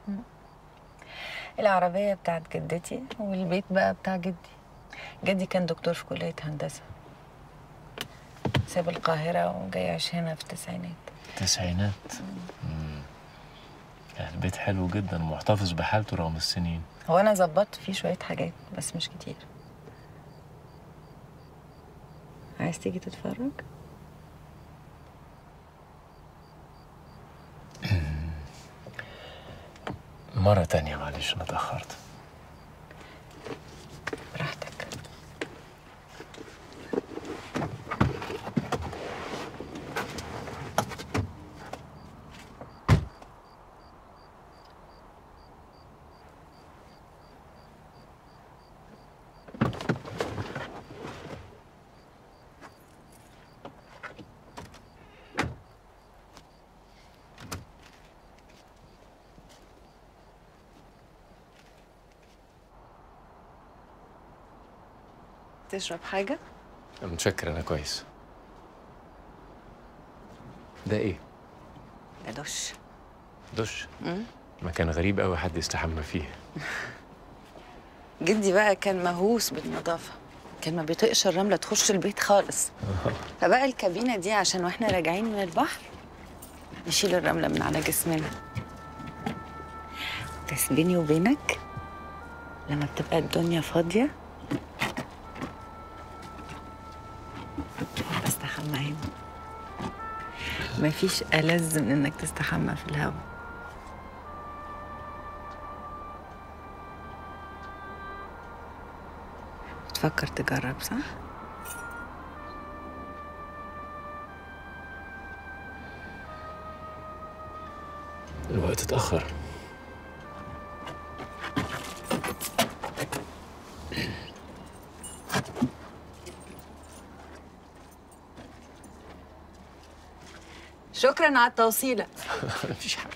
العربية بتاعت جدتي والبيت بقى بتاع جدي جدي كان دكتور في كلية هندسة ساب القاهرة وجاي يعيش هنا في التسعينات تسعينات مم. يعني البيت حلو جدا محتفظ بحالته رغم السنين هو أنا ظبطت فيه شوية حاجات بس مش كتير عايز تيجي تتفرج؟ مرة تانية معلش أنا اتأخرت براحتك تشرب حاجة؟ متشكر أنا كويس ده إيه؟ ده دش دش مكان غريب أوي حد يستحمى فيه جدي بقى كان مهووس بالنظافة كان ما بيطيقش الرملة تخش البيت خالص فبقى الكابينة دي عشان واحنا راجعين من البحر نشيل الرملة من على جسمنا بس بيني وبينك لما بتبقى الدنيا فاضية بستحمى هنا مفيش ألذ من إنك تستحمى في الهوا تفكر تجرب صح؟ الوقت اتأخر شكرا على التوصيلة مفيش حاجة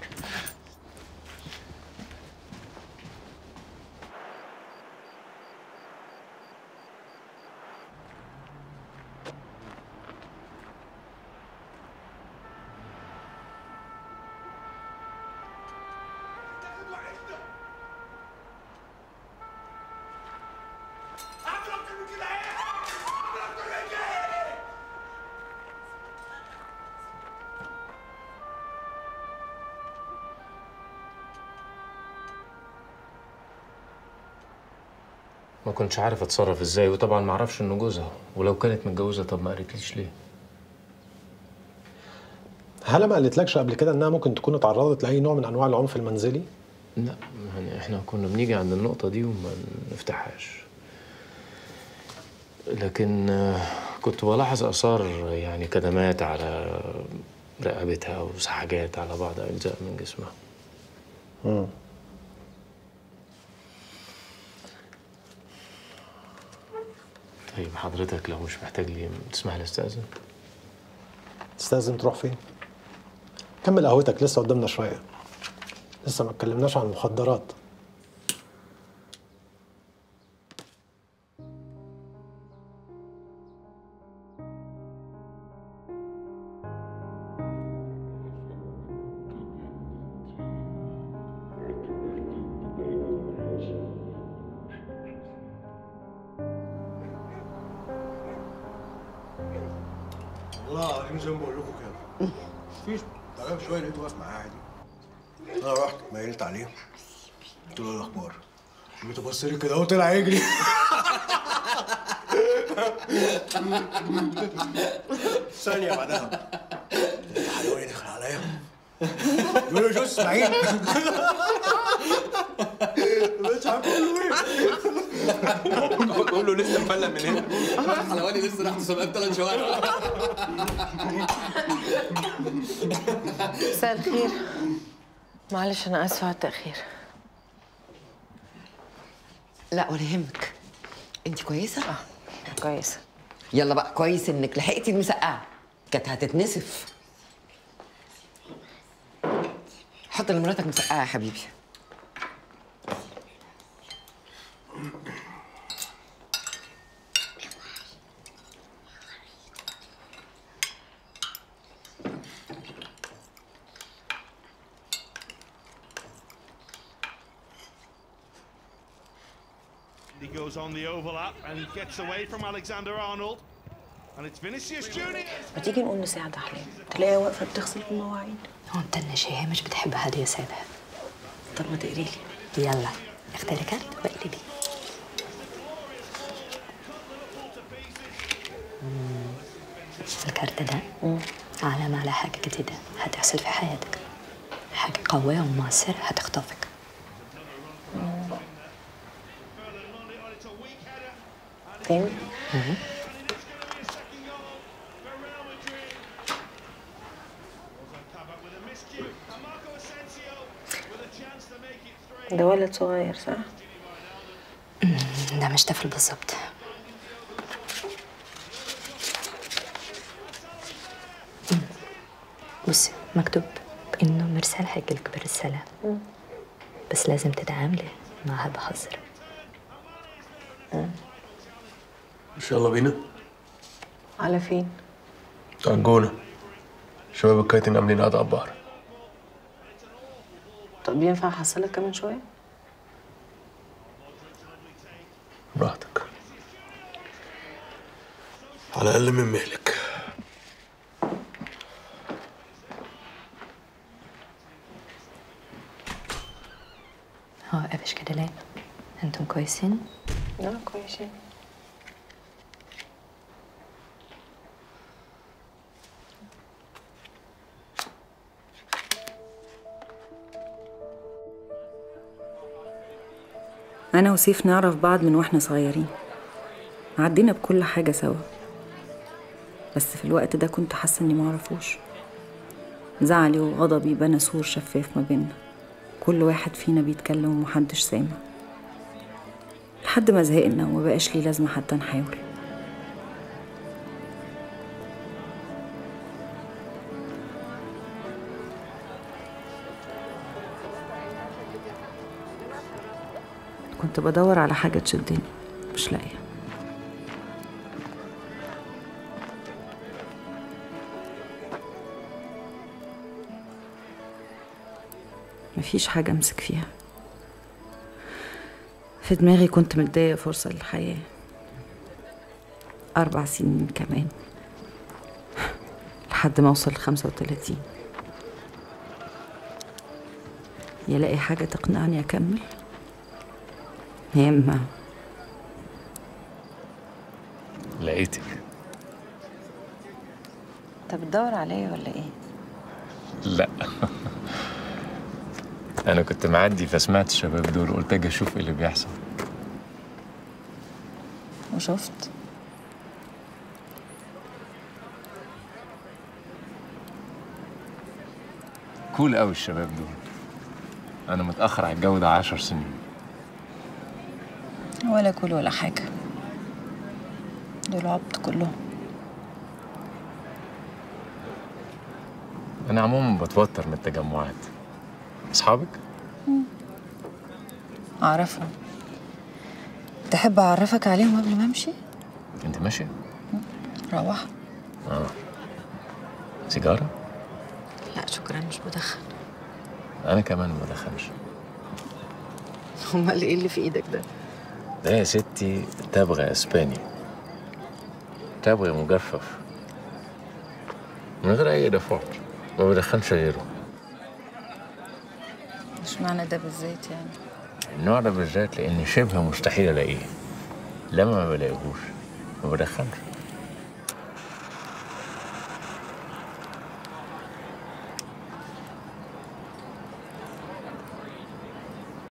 ما كنتش عارف اتصرف ازاي وطبعا ما اعرفش انه جوزها ولو كانت متجوزه طب ما قالتليش ليه هلا ما قالتلكش قبل كده انها ممكن تكون اتعرضت لاي نوع من انواع العنف المنزلي لا يعني احنا كنا بنيجي عند النقطه دي وما نفتحهاش لكن آه، كنت بلاحظ اثار يعني كدمات على رقبتها وسحاجات على بعض اجزاء من جسمها امم طيب حضرتك لو مش محتاج لي تسمح لي استاذن تستاذن تروح فين كمل قهوتك لسه قدامنا شويه لسه ما اتكلمناش عن المخدرات والله العظيم زي ما بقول لكم كده مفيش تعالى شويه لقيته واقف معايا عادي انا رحت ميلت عليه قلت له ايه الاخبار لقيته بص لي كده وطلع يجري ثانيه بعدها لقيت حلواني دخل عليا يقول له شو اسماعيل مش عارف اقول له ايه قول له لسه مفلق من هنا حلواني لسه راح مسابقات ثلاث شوارع مساء الخير معلش أنا آسفة على التأخير لا ولا يهمك انت كويسه كويسة يلا بقى كويس انك لحقتي المسقعه كانت هتتنسف حط لمراتك مسقعه يا حبيبي He goes on the overlap and gets away from Alexander Arnold. And it's Vinicius Junior. ما تيجي نقوم نساعد أحلام تلاقيها واقفة بتغسل المواعين هو انت النشاية مش بتحب هادية سابها طب ما تقري لي يلا اختاري كارت واقلبي مم. الكارت ده علامة على حاجة جديدة هتحصل في حياتك حاجة قوية ومؤثرة هتخطفك تاني ده ولد صغير صح؟ ده مش طفل بالظبط مم. بصي مكتوب انه مرسال هيجيلك برسالة بس لازم تتعاملي معها بحذر ان شاء الله بينا على فين؟ طنجونة شباب الكايتين عاملين قعدة على البحر طب ينفع أحصلك كمان شوية؟ براحتك على الأقل من مهلك هو قافش كده ليه انتم كويسين لا كويسين أنا وسيف نعرف بعض من وإحنا صغيرين عدينا بكل حاجة سوا بس في الوقت ده كنت حاسة إني معرفوش زعلي وغضبي بنى سور شفاف ما بينا كل واحد فينا بيتكلم ومحدش سامع لحد ما زهقنا ومبقاش ليه لازمة حتى نحاول كنت بدور على حاجة تشدني مش لاقية مفيش حاجة أمسك فيها في دماغي كنت مدية فرصة للحياة أربع سنين كمان لحد ما أوصل لخمسة وتلاتين يلاقي حاجة تقنعني أكمل يا إما لقيتك أنت بتدور عليا ولا إيه؟ لا انا كنت معدي فسمعت الشباب دول قلت اجي اشوف ايه اللي بيحصل وشفت كول قوي الشباب دول انا متاخر على الجو ده عشر سنين ولا كل ولا حاجة دول عبط كلهم انا عموما بتوتر من التجمعات اصحابك أعرفهم تحب أعرفك عليهم قبل ما أمشي؟ انت ماشيه روح سيجاره لا شكرا مش بدخن انا كمان ما بدخنش أمال إيه اللي في إيدك ده؟ ده يا ستي تبغى اسباني تبغى مجفف من غير اي دفع ما بدخنش غيره مش معنى ده بالذات يعني النوع ده بالذات لان شبه مستحيل الاقيه لما ما بلاقيهوش ما بدخنش